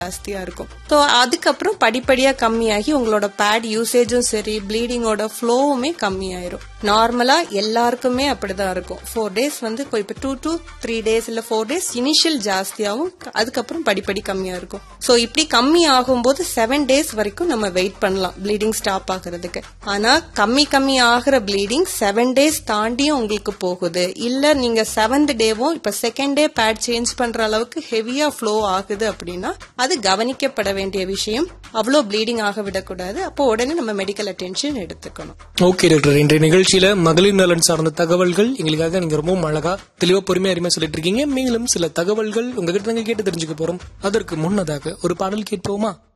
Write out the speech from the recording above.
ஜாஸ்தியா இருக்கும் ஸோ அதுக்கப்புறம் படிப்படியா கம்மியாகி உங்களோட பேட் யூசேஜும் சரி ப்ளீடிங்கோட ஃப்ளோவுமே கம்மியாயிரும் நார்மலா எல்லாருக்குமே அப்படிதான் இருக்கும் ஃபோர் டேஸ் வந்து இப்போ இப்போ டூ டு த்ரீ டேஸ் இல்ல ஃபோர் டேஸ் இனிஷியல் ஜாஸ்தியாகும் அதுக்கப்புறம் படிப்படி கம்மியா இருக்கும் ஸோ இப்படி கம்மி ஆகும்போது செவன் டேஸ் வரைக்கும் நம்ம வெயிட் பண்ணலாம் ப்ளீடிங் ஸ்டாப் ஆகுறதுக்கு ஆனா கம்மி கம்மி ஆகிற ப்ளீடிங் செவன் டேஸ் தாண்டியும் உங்களுக்கு போகுது இல்ல நீங்க செவன்த் டேவும் இப்ப செகண்ட் டே பேட் சேஞ்ச் பண்ற அளவுக்கு ஹெவியா ஃப்ளோ ஆகுது அப்படின்னா அது கவனிக்கப்பட வேண்டிய விஷயம் அவ்வளோ ப்ளீடிங் ஆக விடக்கூடாது அப்போ உடனே நம்ம மெடிக்கல் அட்டென்ஷன் எடுத்துக்கணும் ஓகே டாக்டர் இன்றைய நிகழ்ச்சியில மகளிர் நலன் சார்ந்த தகவல்கள் எங்களுக்காக நீங்க ரொம்பவும் அழகா தெளிவா பொறுமையா அருமையா சொல்லிட்டு இருக்கீங்க மேலும் சில தகவல்கள் உங்ககிட்ட நாங்க கேட்டு தெரிஞ்சுக்க போறோம் அதற்கு முன்னதாக ஒரு பாடல் கேட்போமா